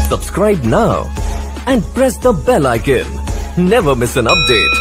Subscribe now and press the bell icon. Never miss an update.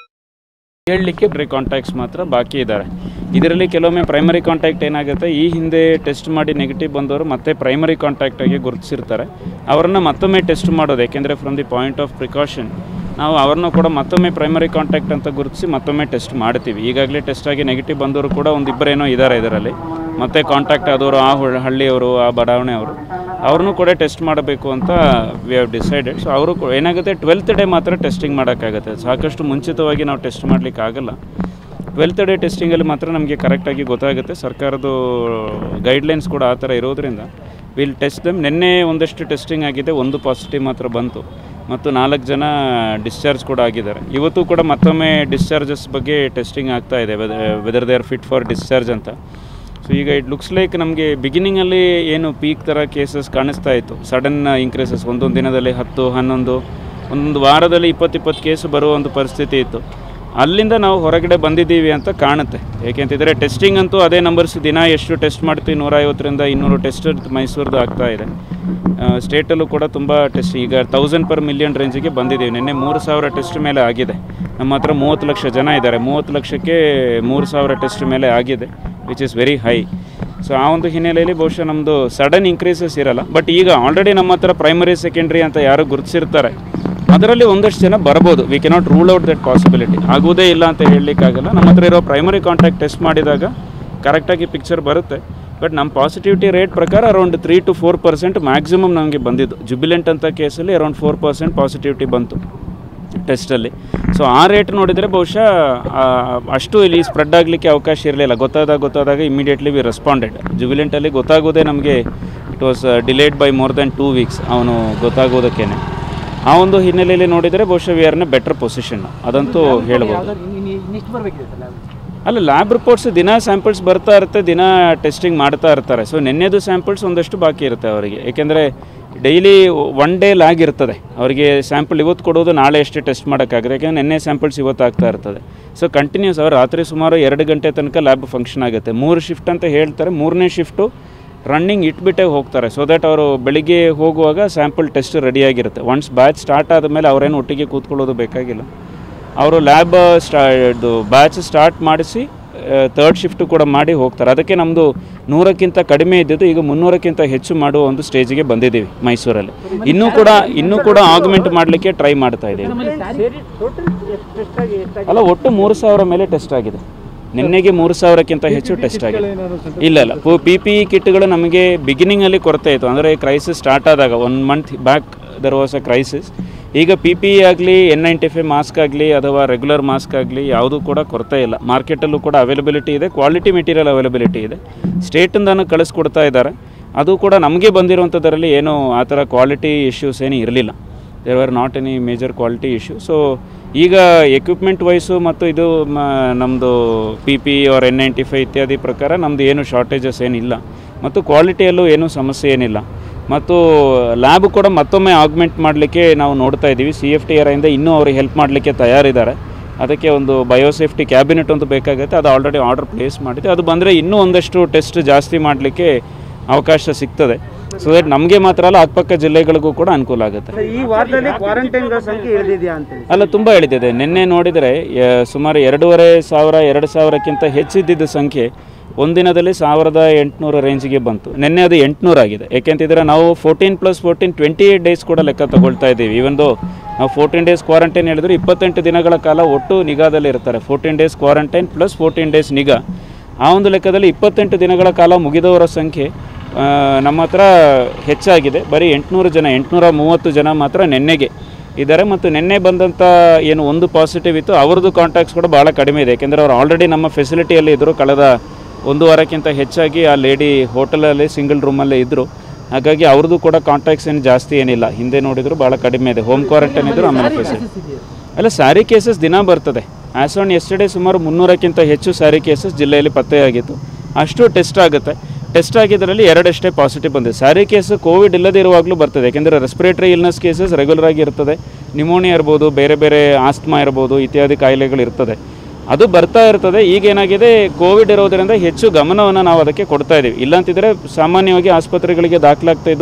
ಹೇಳಲಿಕ್ಕೆ ಪ್ರಿ contacts ಮಾತ್ರ ಬಾಕಿ ಇದ್ದಾರೆ ಇದರಲ್ಲಿ ಕೆಲವೊಮ್ಮೆ ಪ್ರೈಮರಿ ಕಾಂಟ್ಯಾಕ್ಟ್ ಏನಾಗುತ್ತೆ ಈ ಹಿಂದೆ ಟೆಸ್ಟ್ ಮಾಡಿ ನೆಗೆಟಿವ್ ಬಂದವರು ಮತ್ತೆ ಪ್ರೈಮರಿ ಕಾಂಟ್ಯಾಕ್ಟಾಗಿ ಗುರುತಿಸಿರ್ತಾರೆ ಅವರನ್ನು ಮತ್ತೊಮ್ಮೆ ಟೆಸ್ಟ್ ಮಾಡೋದು ಯಾಕೆಂದರೆ from the point of precaution ನಾವು ಅವ್ರನ್ನೂ ಕೂಡ ಮತ್ತೊಮ್ಮೆ ಪ್ರೈಮರಿ ಕಾಂಟ್ಯಾಕ್ಟ್ ಅಂತ ಗುರುತಿಸಿ ಮತ್ತೊಮ್ಮೆ ಟೆಸ್ಟ್ ಮಾಡ್ತೀವಿ ಈಗಾಗಲೇ ಟೆಸ್ಟ್ ಆಗಿ ನೆಗೆಟಿವ್ ಬಂದವರು ಕೂಡ ಒಂದಿಬ್ಬರೇನೋ ಇದ್ದಾರೆ ಇದರಲ್ಲಿ ಮತ್ತೆ ಕಾಂಟ್ಯಾಕ್ಟ್ ಆದವರು ಆ ಹುಳ್- ಹಳ್ಳಿಯವರು ಆ ಬಡಾವಣೆಯವರು ಅವ್ರನ್ನೂ ಕೂಡ ಟೆಸ್ಟ್ ಮಾಡಬೇಕು ಅಂತ ವಿ ಹ್ಯಾವ್ ಡಿಸೈಡೆಡ್ ಸೊ ಅವರು ಕೂ- ಏನಾಗುತ್ತೆ ಟ್ವೆಲ್ತ್ ಡೇ ಮಾತ್ರ ಟೆಸ್ಟಿಂಗ್ ಮಾಡೋಕ್ಕಾಗುತ್ತೆ ಸಾಕಷ್ಟು ಮುಂಚಿತವಾಗಿ ನಾವು ಟೆಸ್ಟ್ ಮಾಡಲಿಕ್ಕೆ ಆಗಲ್ಲ ಟ್ವೆಲ್ತ್ ಡೇ ಟೆಸ್ಟಿಂಗಲ್ಲಿ ಮಾತ್ರ ನಮಗೆ ಕರೆಕ್ಟಾಗಿ ಗೊತ್ತಾಗುತ್ತೆ ಸರ್ಕಾರದ ಗೈಡ್ಲೈನ್ಸ್ ಕೂಡ ಆ ಥರ ಇರೋದ್ರಿಂದ ವಿಲ್ ಟೆಸ್ಟ್ ದಮ್ ನಿನ್ನೆ ಒಂದಷ್ಟು ಟೆಸ್ಟಿಂಗ್ ಆಗಿದೆ ಒಂದು ಪಾಸಿಟಿವ್ ಮಾತ್ರ ಬಂತು ಮತ್ತು ನಾಲ್ಕು ಜನ ಡಿಸ್ಚಾರ್ಜ್ ಕೂಡ ಆಗಿದ್ದಾರೆ ಇವತ್ತು ಕೂಡ ಮತ್ತೊಮ್ಮೆ ಡಿಸ್ಚಾರ್ಜಸ್ ಬಗ್ಗೆ ಟೆಸ್ಟಿಂಗ್ ಆಗ್ತಾ ಇದೆ whether they are fit for discharge ಅಂತ ಸೊ ಈಗ ಇಟ್ ಲುಕ್ಸ್ ಲೈಕ್ ನಮಗೆ ಬಿಗಿನಿಂಗಲ್ಲಿ ಏನು ಪೀಕ್ ಥರ ಕೇಸಸ್ ಕಾಣಿಸ್ತಾ ಇತ್ತು ಸಡನ್ ಇನ್ಕ್ರೀಸಸ್ ಒಂದೊಂದು ದಿನದಲ್ಲಿ ಹತ್ತು ಹನ್ನೊಂದು ಒಂದೊಂದು ವಾರದಲ್ಲಿ ಇಪ್ಪತ್ತು ಇಪ್ಪತ್ತು ಕೇಸ್ ಬರುವ ಒಂದು ಪರಿಸ್ಥಿತಿ ಇತ್ತು ಅಲ್ಲಿಂದ ನಾವು ಹೊರಗಡೆ ಬಂದಿದ್ದೀವಿ ಅಂತ ಕಾಣುತ್ತೆ ಏಕೆಂತಿದ್ರೆ ಟೆಸ್ಟಿಂಗ್ ಅಂತೂ ಅದೇ ನಂಬರ್ಸ್ ದಿನ ಎಷ್ಟು ಟೆಸ್ಟ್ ಮಾಡ್ತೀವಿ ನೂರ ಐವತ್ತರಿಂದ ಇನ್ನೂರು ಟೆಸ್ಟ್ ಮೈಸೂರ್ದು ಆಗ್ತಾ ಇದೆ ಸ್ಟೇಟಲ್ಲೂ ಕೂಡ ತುಂಬ ಟೆಸ್ಟ್ ಈಗ ತೌಸಂಡ್ ಪರ್ ಮಿಲಿಯನ್ ರೇಂಜಿಗೆ ಬಂದಿದ್ದೀವಿ ನಿನ್ನೆ ಮೂರು ಸಾವಿರ ಟೆಸ್ಟ್ ಮೇಲೆ ಆಗಿದೆ ನಮ್ಮ ಹತ್ರ ಮೂವತ್ತು ಲಕ್ಷ ಜನ ಇದ್ದಾರೆ ಮೂವತ್ತು ಲಕ್ಷಕ್ಕೆ ಮೂರು ಸಾವಿರ ಟೆಸ್ಟ್ ಮೇಲೆ ಆಗಿದೆ which is very high so ಆ ಒಂದು ಹಿನ್ನೆಲೆಯಲ್ಲಿ ಬಹುಶಃ ನಮ್ಮದು ಸಡನ್ ಇನ್ಕ್ರೀಸಸ್ ಇರಲ್ಲ ಬಟ್ ಈಗ ಆಲ್ರೆಡಿ ನಮ್ಮ ಹತ್ರ ಪ್ರೈಮರಿ ಸೆಕೆಂಡ್ರಿ ಅಂತ ಯಾರು ಗುರುತಿಸಿರ್ತಾರೆ ಅದರಲ್ಲಿ ಒಂದಷ್ಟು ಜನ ಬರ್ಬೋದು we cannot rule out that possibility ಆಗುವುದೇ ಇಲ್ಲ ಅಂತ ಹೇಳಲಿಕ್ಕಾಗಲ್ಲ ನಮ್ಮ ಹತ್ರ ಇರೋ ಪ್ರೈಮರಿ ಕಾಂಟ್ಯಾಕ್ಟ್ ಟೆಸ್ಟ್ ಮಾಡಿದಾಗ ಕರೆಕ್ಟಾಗಿ ಪಿಕ್ಚರ್ ಬರುತ್ತೆ ಬಟ್ ನಮ್ಮ ಪಾಸಿಟಿವಿಟಿ ರೇಟ್ ಪ್ರಕಾರ around three to four percent maximum ನಮಗೆ ಬಂದಿದ್ದು ಜುಬಿಲೆಂಟ್ ಅಂತ ಕೇಸಲ್ಲಿ ಅರೌಂಡ್ ಫೋರ್ ಪರ್ಸೆಂಟ್ ಪಾಸಿಟಿವಿಟಿ ಬಂತು ಟೆಸ್ಟಲ್ಲಿ ಸೊ ಆ ರೇಟ್ ನೋಡಿದರೆ ಬಹುಶಃ ಆ, ಅಷ್ಟು ಇಲ್ಲಿ ಸ್ಪ್ರೆಡ್ ಆಗಲಿಕ್ಕೆ ಅವಕಾಶ ಇರಲಿಲ್ಲ ಗೊತ್ತಾದಾಗ ಗೊತ್ತಾದಾಗ ಇಮಿಡಿಯೇಟ್ಲಿ ವಿ ರೆಸ್ಪಾಂಡೆಡ್ ಜುಬಿಲೆಂಟಲ್ಲಿ ಗೊತ್ತಾಗೋದೇ ನಮಗೆ it was delayed by more than two weeks ಅವನು ಗೊತ್ತಾಗೋದಕ್ಕೇನೆ ಆ ಒಂದು ಹಿನ್ನೆಲೆಯಲ್ಲಿ ನೋಡಿದರೆ ಬಹುಶಃ ವಿ ಆರ್ನ ಬೆಟರ್ ಪೊಸಿಷನ್ ಅದಂತೂ ಹೇಳ್ಬೋದು ನೆಕ್ಸ್ಟ್ ಬರಬೇಕಿದೆ ಸರ್ ಅಲ್ಲ ಲ್ಯಾಬ್ ರಿಪೋರ್ಟ್ಸ್ ದಿನ ಸ್ಯಾಂಪಲ್ಸ್ ಬರ್ತಾ ಇರುತ್ತೆ ದಿನ ಟೆಸ್ಟಿಂಗ್ ಮಾಡ್ತಾ ಇರ್ತಾರೆ ಸೊ ನಿನ್ನೆದು ಸ್ಯಾಂಪಲ್ಸ್ ಒಂದಷ್ಟು ಬಾಕಿ ಇರುತ್ತೆ ಅವರಿಗೆ ಏಕೆಂದರೆ ಡೈಲಿ ಒನ್ ಡೇ ಲ್ಯಾಗ್ ಇರ್ತದೆ ಅವರಿಗೆ ಸ್ಯಾಂಪಲ್ ಇವತ್ತು ಕೊಡೋದು ನಾಳೆ ಅಷ್ಟೇ ಟೆಸ್ಟ್ ಮಾಡೋಕ್ಕಾಗುತ್ತೆ ಯಾಕೆಂದರೆ ನಿನ್ನೆ ಸ್ಯಾಂಪಲ್ಸ್ ಇವತ್ತು ಆಗ್ತಾ ಇರ್ತದೆ ಸೊ ಕಂಟಿನ್ಯೂಸ್ ಅವ್ರು ರಾತ್ರಿ ಸುಮಾರು ಎರಡು ಗಂಟೆ ತನಕ ಲ್ಯಾಬ್ ಫಂಕ್ಷನ್ ಆಗುತ್ತೆ ಮೂರು ಶಿಫ್ಟ್ ಅಂತ ಹೇಳ್ತಾರೆ ಮೂರನೇ ಶಿಫ್ಟು ರನ್ನಿಂಗ್ ಇಟ್ಬಿಟ್ಟೆ ಹೋಗ್ತಾರೆ ಸೊ ದಟ್ ಅವರು ಬೆಳಿಗ್ಗೆ ಹೋಗುವಾಗ ಸ್ಯಾಂಪಲ್ ಟೆಸ್ಟ್ ರೆಡಿಯಾಗಿರುತ್ತೆ ಒನ್ಸ್ ಬ್ಯಾಚ್ ಸ್ಟಾರ್ಟ್ ಆದಮೇಲೆ ಅವರೇನು ಒಟ್ಟಿಗೆ ಕೂತ್ಕೊಳ್ಳೋದು ಬೇಕಾಗಿಲ್ಲ ಅವರು ಲ್ಯಾಬ್ ಸ್ಟಾ ಇದು ಬ್ಯಾಚ್ ಸ್ಟಾರ್ಟ್ ಮಾಡಿಸಿ ತರ್ಡ್ ಶಿಫ್ಟ್ ಕೂಡ ಮಾಡಿ ಹೋಗ್ತಾರೆ ಅದಕ್ಕೆ ನಮ್ಮದು ನೂರಕ್ಕಿಂತ ಕಡಿಮೆ ಇದ್ದಿದ್ದು ಈಗ ಮುನ್ನೂರಕ್ಕಿಂತ ಹೆಚ್ಚು ಮಾಡುವ ಒಂದು ಸ್ಟೇಜಿಗೆ ಬಂದಿದ್ದೀವಿ ಮೈಸೂರಲ್ಲಿ ಇನ್ನೂ ಕೂಡ ಇನ್ನೂ ಕೂಡ ಆಗ್ಮೆಂಟ್ ಮಾಡಲಿಕ್ಕೆ ಟ್ರೈ ಮಾಡ್ತಾ ಇದ್ದೀವಿ ಸೇರಿ ಟೋಟಲ್ ಎಷ್ಟಾಗಿ ಎಷ್ಟಾಗಿ ಅಲ್ಲ ಒಟ್ಟು ಮೂರು ಸಾವಿರ ಮೇಲೆ ಟೆಸ್ಟ್ ಆಗಿದೆ ನಿನ್ನೆಗೆ ಮೂರು ಸಾವಿರಕ್ಕಿಂತ ಹೆಚ್ಚು ಟೆಸ್ಟ್ ಆಗಿದೆ ಇಲ್ಲ ಇಲ್ಲ ಪಿ ಪಿ ಇ ಕಿಟ್ಗಳು ನಮಗೆ ಬಿಗಿನಿಂಗಲ್ಲಿ ಕೊರತೆ ಇತ್ತು ಅಂದರೆ ಕ್ರೈಸಿಸ್ ಸ್ಟಾರ್ಟ್ ಆದಾಗ one month back there was a crisis ಈಗ ಪಿ ಪಿ ಇ ಆಗಲಿ ಎನ್ ನೈಂಟಿ ಫೈವ್ ಮಾಸ್ಕ್ ಆಗಲಿ ಅಥವಾ ರೆಗ್ಯುಲರ್ ಮಾಸ್ಕ್ ಆಗಲಿ ಯಾವುದೂ ಕೂಡ ಕೊರತೆ ಇಲ್ಲ ಮಾರ್ಕೆಟಲ್ಲೂ ಕೂಡ ಅವೈಲಬಿಲಿಟಿ ಇದೆ ಕ್ವಾಲಿಟಿ ಮೆಟೀರಿಯಲ್ ಅವೈಲಬಿಲಿಟಿ ಇದೆ ಸ್ಟೇಟಿಂದನೂ ಕಳಿಸ್ಕೊಡ್ತಾ ಇದ್ದಾರೆ ಅದು ಕೂಡ ನಮಗೆ ಬಂದಿರುವಂಥದ್ದರಲ್ಲಿ ಏನು ಆ ಥರ ಕ್ವಾಲಿಟಿ ಇಶ್ಯೂಸ್ ಏನೂ ಇರಲಿಲ್ಲ there are not any major quality issue so ಈಗ ಎಕ್ವಿಪ್ಮೆಂಟ್ ವೈಸು ಮತ್ತು ಇದು ನಮ್ಮದು P P R N ninety five ಇತ್ಯಾದಿ ಪ್ರಕಾರ ನಮ್ಮದು ಏನು ಶಾರ್ಟೇಜಸ್ ಏನಿಲ್ಲ ಮತ್ತು ಕ್ವಾಲಿಟಿಯಲ್ಲೂ ಏನೂ ಸಮಸ್ಯೆ ಏನಿಲ್ಲ ಮತ್ತು ಲ್ಯಾಬ್ ಕೂಡ ಮತ್ತೊಮ್ಮೆ ಆಗ್ಮೆಂಟ್ ಮಾಡಲಿಕ್ಕೆ ನಾವು ನೋಡ್ತಾ ಇದ್ದೀವಿ ಸಿ ಎಫ್ ಟಿ ಆರ್ ಇಂದ ಇನ್ನೂ ಅವ್ರಿಗೆ ಹೆಲ್ಪ್ ಮಾಡಲಿಕ್ಕೆ ತಯಾರಿದ್ದಾರೆ ಅದಕ್ಕೆ ಒಂದು ಬಯೋಸೇಫ್ಟಿ ಕ್ಯಾಬಿನೆಟ್ ಒಂದು ಬೇಕಾಗುತ್ತೆ ಅದು ಆಲ್ರೆಡಿ ಆರ್ಡರ್ ಪ್ಲೇಸ್ ಮಾಡಿದೆ ಅದು ಬಂದರೆ ಇನ್ನೂ ಒಂದಷ್ಟು ಟೆಸ್ಟ್ ಜಾಸ್ತಿ ಮಾಡಲಿಕ್ಕೆ ಅವಕಾಶ ಸಿಗ್ತದೆ ಸೊ ದಟ್ ನಮಗೆ ಮಾತ್ರ ಅಲ್ಲ ಅಕ್ಕಪಕ್ಕ ಜಿಲ್ಲೆಗಳಿಗೂ ಕೂಡ ಅನುಕೂಲ ಆಗುತ್ತೆ ಈ ವಾರದಲ್ಲಿ ಕ್ವಾರಂಟೈನ್ಗಳ ಸಂಖ್ಯೆ ಇಳಿದಿದೆಯಾ ಅಂತೇಳಿ ಅಲ್ಲ ತುಂಬ ಇಳಿದಿದೆ ನಿನ್ನೆ ನೋಡಿದರೆ ಯ- ಸುಮಾರು ಎರಡೂವರೆ ಸಾವಿರ ಎರಡು ಸಾವಿರಕ್ಕಿಂತ ಹೆಚ್ಚಿದ್ದಿದ್ದ ಸಂಖ್ಯೆ ಒಂದಿನದಲ್ಲಿ ಸಾವಿರದ ಎಂಟುನೂರು ರೇಂಜಿಗೆ ಬಂತು ನಿನ್ನೆ ಅದು ಎಂಟುನೂರು ಆಗಿದೆ ಯಾಕೆಂತಿದ್ರೆ ನಾವು fourteen plus fourteen twenty eight days ಕೂಡ ಲೆಕ್ಕ ತಗೊಳ್ತಾ ಇದ್ದೀವಿ ಇವನ್ ದೋ ನಾವು ಫೋರ್ಟೀನ್ ಡೇಸ್ ಕ್ವಾರಂಟೈನ್ ಹೇಳಿದ್ರೆ ಇಪ್ಪತ್ತೆಂಟು ದಿನಗಳ ಕಾಲ ಒಟ್ಟು ನಿಗಾದಲ್ಲಿ ಇರ್ತಾರೆ fourteen days quarantine plus fourteen days ನಿಗಾ ಆ ಒಂದು ಲೆಕ್ಕದಲ್ಲಿ ಇಪ್ಪತ್ತೆಂಟು ದಿನಗಳ ಕಾಲ ಮುಗಿದವರ ಸಂಖ್ಯೆ ಆ, ನಮ್ಮ ಹತ್ರ ಹೆಚ್ಚಾಗಿದೆ ಬರೀ ಎಂಟುನೂರು ಜನ ಎಂಟುನೂರ ಮೂವತ್ತು ಜನ ಮಾತ್ರ ನಿನ್ನೆಗೆ ಇದ್ದಾರೆ ಮತ್ತು ನಿನ್ನೆ ಬಂದಂಥ ಏನು ಒಂದು ಪಾಸಿಟಿವ್ ಇತ್ತು ಅವ್ರದ್ದು ಕಾಂಟ್ಯಾಕ್ಟ್ಸ್ ಕೂಡ ಭಾಳ ಕಡಿಮೆ ಇದೆ ಯಾಕೆಂದರೆ ಅವ್ರು ಆಲ್ರೆಡಿ ನಮ್ಮ ಫೆಸಿಲಿಟಿಯಲ್ಲಿ ಇದ್ದರು ಕಳೆದ ಒಂದು ವಾರಕ್ಕಿಂತ ಹೆಚ್ಚಾಗಿ ಆ ಲೇಡಿ ಹೋಟೆಲಲ್ಲಿ ಸಿಂಗಲ್ ರೂಮಲ್ಲೇ ಇದ್ದರು ಹಾಗಾಗಿ ಅವ್ರದ್ದು ಕೂಡ ಕಾಂಟ್ಯಾಕ್ಟ್ಸ್ ಏನು ಜಾಸ್ತಿ ಏನಿಲ್ಲ ಹಿಂದೆ ನೋಡಿದ್ರು ಭಾಳ ಕಡಿಮೆ ಇದೆ ಹೋಮ್ ಕ್ವಾರಂಟೈನ್ ಇದ್ದರು ಆಮೇಲೆ ಫೆಸಿಲಿಟಿ ಅಲ್ಲ ಸ್ಯಾರಿ ಕೇಸಸ್ ದಿನ ಬರ್ತದೆ ಆ್ಯಸ್ ಆನ್ ಎಸ್ಟರ್ಡೇ ಸುಮಾರು ಮುನ್ನೂರಕ್ಕಿಂತ ಹೆಚ್ಚು ಸ್ಯಾರಿ ಕೇಸಸ್ ಜಿಲ್ಲೆಯಲ್ಲಿ ಪತ್ತೆಯಾಗಿತ್ತು ಅಷ್ಟು ಟೆಸ್ಟ್ ಆಗುತ್ತೆ ಟೆಸ್ಟ್ ಆಗಿದ್ದರಲ್ಲಿ ಎರಡಷ್ಟೇ ಪಾಸಿಟಿವ್ ಬಂದಿದೆ ಸ್ಯಾರಿ ಕೇಸ್ ಕೋವಿಡ್ ಇಲ್ಲದಿರುವಾಗಲೂ ಬರ್ತದೆ ಯಾಕೆಂದರೆ ರೆಸ್ಪಿರೇಟರಿ ಇಲ್ನೆಸ್ ಕೇಸಸ್ ರೆಗ್ಯುಲರ್ ಆಗಿ ಇರ್ತದೆ ನಿಮೋನಿಯಾ ಇರ್ಬೋದು ಬೇರೆ ಬೇರೆ ಆಸ್ತಮಾ ಇರ್ಬೋದು ಇತ್ಯಾದಿ ಕಾಯಿಲೆಗಳು ಇರ್ತದೆ ಅದು ಬರ್ತಾ ಇರ್ತದೆ ಈಗ ಏನಾಗಿದೆ ಕೋವಿಡ್ ಇರೋದರಿಂದ ಹೆಚ್ಚು ಗಮನವನ್ನು ನಾವು ಅದಕ್ಕೆ ಕೊಡ್ತಾ ಇದ್ದೀವಿ ಇಲ್ಲಾಂತಿದ್ರೆ ಸಾಮಾನ್ಯವಾಗಿ ಆಸ್ಪತ್ರೆಗಳಿಗೆ ದಾಖಲಾಗ್ತಾ ಇದ್ದು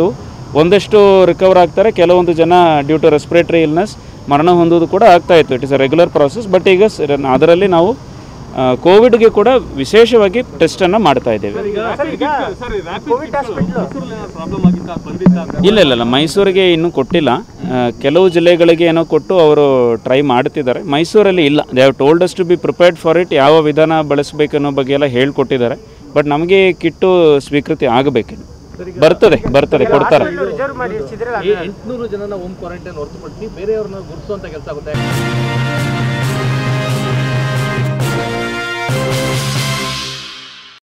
ಒಂದಷ್ಟು ರಿಕವರ್ ಆಗ್ತಾರೆ ಕೆಲವೊಂದು ಜನ ಡ್ಯೂ ಟು ರೆಸ್ಪಿರೇಟರಿ ಇಲ್ನೆಸ್ ಮರಣ ಹೊಂದೋದು ಕೂಡ ಆಗ್ತಾ ಇತ್ತು it is a regular process but ಈಗ ಸ- ಅದರಲ್ಲಿ ನಾವು ಕೋವಿಡ್ಗೆ ಕೂಡ ವಿಶೇಷವಾಗಿ ಟೆಸ್ಟನ್ನು ಮಾಡ್ತಾ ಇದ್ದೇವೆ ಕೋವಿಡ್ ಹಾಸ್ಪಿಟ್ಲು ಇಲ್ಲ ಇಲ್ಲ ಇಲ್ಲ ಮೈಸೂರಿಗೆ ಇನ್ನೂ ಕೊಟ್ಟಿಲ್ಲ ಆ, ಕೆಲವು ಜಿಲ್ಲೆಗಳಿಗೆ ಏನೋ ಕೊಟ್ಟು ಅವರು ಟ್ರೈ ಮಾಡ್ತಿದ್ದಾರೆ ಮೈಸೂರಲ್ಲಿ ಇಲ್ಲ they have told us to be prepared for it ಯಾವ ವಿಧಾನ ಬಳಸಬೇಕು ಅನ್ನೋ ಬಗ್ಗೆ ಎಲ್ಲ ಹೇಳ್ಕೊಟ್ಟಿದ್ದಾರೆ ಬಟ್ ನಮಗೆ ಕಿಟ್ಟು ಸ್ವೀಕೃತಿ ಆಗಬೇಕು ಬರ್ತದೆ ಬರ್ತದೆ ಕೊಡ್ತಾರೆ ರಿಸರ್ವ್ ಮಾಡಿ ಇರಿಸಿದ್ರೆ ಎಂಟುನೂರು ಜನನ ಹೋಮ್ ಕ್ವಾರಂಟೈನ್ ಹೊರತುಪಡಿಸಿ ಬೇರೆಯವ್ರನ್ನ ಗುರುತಿಸುವಂತ ಕೆಲಸ ಆಗುತ್ತೆ